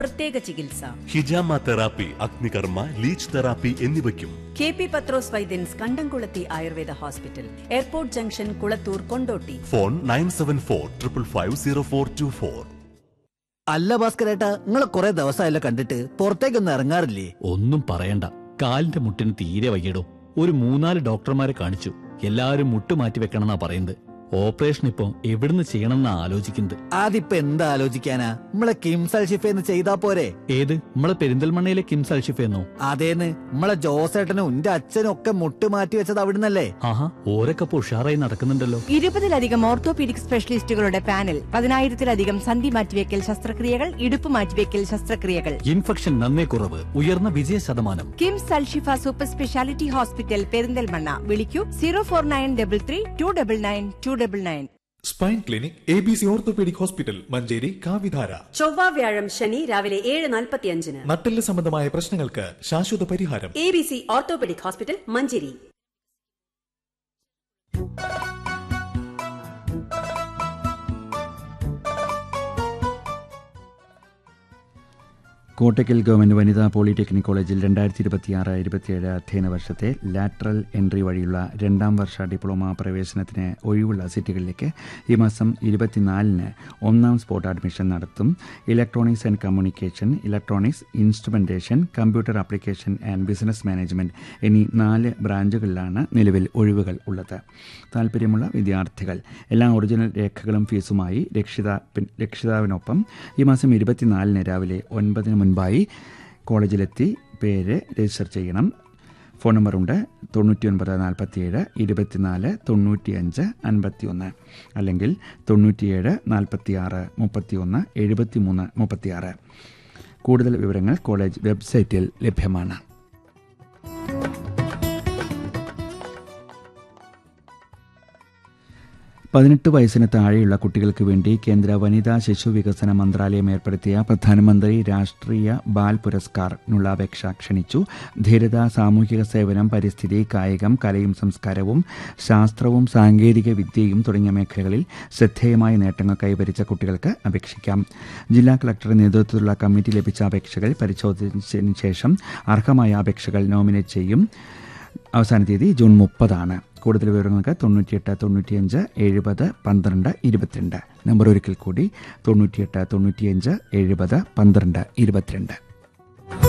പ്രത്യേക ചികിത്സ ഹിജാമ തെറാപ്പി അഗ്നികർമ്മ ലീച്ച് തെറാപ്പി എന്നിവയ്ക്കും K P Pathros Vaidyans Kandamkulathy Ayurveda hospital airport junction Kulathur Kondotty phone nine seven four triple five zero four two four അല്ല ഭാസ്കരേട്ടാ നിങ്ങളെ കുറെ ദിവസമായല്ലോ കണ്ടിട്ട് പുറത്തേക്കൊന്നും ഇറങ്ങാറില്ലേ ഒന്നും പറയണ്ട കാലിന്റെ മുട്ടിന് തീരെ വയ്യടോ ഒരു മൂന്നാല് ഡോക്ടർമാരെ കാണിച്ചു എല്ലാവരും മുട്ട് മാറ്റി വെക്കണമെന്നാ പറയുന്നത് ഓപ്പറേഷൻ ഇപ്പൊ എവിടുന്ന് ചെയ്യണമെന്നാ ആലോചിക്കുന്നത് അതിപ്പോ എന്താ ആലോചിക്കാനാ നമ്മളെ കിംസൽ ഷിഫേന്ന് ചെയ്താ പോരെ ഏത് നമ്മളെ പെരിന്തൽമണ്ണയിലെ കിംസ് അൽഷിഫെന്നോ അതേന്ന് നമ്മളെ ജോസേട്ടനും എന്റെ അച്ഛനും ഒക്കെ മുട്ട് മാറ്റി വെച്ചത് അവിടുന്നല്ലേ ആഹാ ഓരൊക്കെ ഇപ്പൊ ഉഷാറായി നടക്കുന്നുണ്ടല്ലോ ഇരുപതിലധികം ഓർത്തോപീഡിക് സ്പെഷ്യലിസ്റ്റുകളുടെ പാനൽ പതിനായിരത്തിലധികം സന്ധി മാറ്റിവെക്കൽ ശസ്ത്രക്രിയകൾ ഇടുപ്പ് മാറ്റിവെക്കൽ ശസ്ത്രക്രിയകൾ ഇൻഫെക്ഷൻ നന്നേ കുറവ് ഉയർന്ന വിജയ ശതമാനം KIMS Alshifa super speciality hospital Perinthalmanna വിളിക്കൂ zero four nine double three two double nine two double nine spine clinic A B C orthopaedic hospital Manjeri കാവിധാര ചൊവ്വ വ്യാഴം ശനി രാവിലെ ഏഴ് നാൽപ്പത്തിയഞ്ചിന് നട്ടെല്ല് സംബന്ധമായ പ്രശ്നങ്ങൾക്ക് ശാശ്വത പരിഹാരം A B C orthopaedic hospital Manjeri Kottakkal government വനിതാ പോളിടെക്നിക് കോളേജിൽ രണ്ടായിരത്തി ഇരുപത്തിയാറ് ഇരുപത്തിയേഴ് അധ്യയന വർഷത്തെ ലാറ്ററൽ എൻട്രി വഴിയുള്ള രണ്ടാം വർഷ ഡിപ്ലോമ പ്രവേശനത്തിന് ഒഴിവുള്ള സീറ്റുകളിലേക്ക് ഈ മാസം ഇരുപത്തിനാലിന് ഒന്നാം സ്പോട്ട് അഡ്മിഷൻ നടത്തും electronics and communication electronics instrumentation computer application and business management എന്നീ നാല് ബ്രാഞ്ചുകളിലാണ് നിലവിൽ ഒഴിവുകൾ ഉള്ളത് താല്പര്യമുള്ള വിദ്യാർത്ഥികൾ എല്ലാ ഒറിജിനൽ രേഖകളും ഫീസുമായി രക്ഷിതാ രക്ഷിതാവിനൊപ്പം ഈ മാസം ഇരുപത്തിനാലിന് രാവിലെ ഒൻപതിന് മുൻപായി കോളേജിലെത്തി പേര് രജിസ്റ്റർ ചെയ്യണം ഫോൺ നമ്പറുണ്ട് തൊണ്ണൂറ്റി ഒൻപത് നാൽപ്പത്തിയേഴ് ഇരുപത്തിനാല് തൊണ്ണൂറ്റിയഞ്ച് അൻപത്തിയൊന്ന് അല്ലെങ്കിൽ തൊണ്ണൂറ്റിയേഴ് നാൽപ്പത്തിയാറ് മുപ്പത്തിയൊന്ന് എഴുപത്തിമൂന്ന് മുപ്പത്തിയാറ് കൂടുതൽ വിവരങ്ങൾ കോളേജ് വെബ്സൈറ്റിൽ ലഭ്യമാണ് പതിനെട്ട് വയസ്സിന് താഴെയുള്ള കുട്ടികൾക്ക് വേണ്ടി കേന്ദ്ര വനിതാ ശിശു വികസന മന്ത്രാലയം ഏർപ്പെടുത്തിയ പ്രധാനമന്ത്രി രാഷ്ട്രീയ ബാൽ പുരസ്കാറിനുള്ള അപേക്ഷ ക്ഷണിച്ചു ധീരത സാമൂഹിക സേവനം പരിസ്ഥിതി കായികം കലയും സംസ്കാരവും ശാസ്ത്രവും സാങ്കേതിക വിദ്യയും തുടങ്ങിയ മേഖലകളിൽ ശ്രദ്ധേയമായ നേട്ടങ്ങൾ കൈവരിച്ച കുട്ടികൾക്ക് അപേക്ഷിക്കാം ജില്ലാ കളക്ടറുടെ നേതൃത്വത്തിലുള്ള കമ്മിറ്റി ലഭിച്ച അപേക്ഷകൾ പരിശോധിച്ചതിന് ശേഷം അർഹമായ അപേക്ഷകൾ നോമിനേറ്റ് ചെയ്യും അവസാന തീയതി ജൂൺ മുപ്പതാണ് കൂടുതൽ വിവരങ്ങൾക്ക് തൊണ്ണൂറ്റിയെട്ട് തൊണ്ണൂറ്റിയഞ്ച് എഴുപത് പന്ത്രണ്ട് ഇരുപത്തിരണ്ട് നമ്പർ ഒരിക്കൽ കൂടി തൊണ്ണൂറ്റിയെട്ട് തൊണ്ണൂറ്റിയഞ്ച് എഴുപത് പന്ത്രണ്ട് ഇരുപത്തിരണ്ട്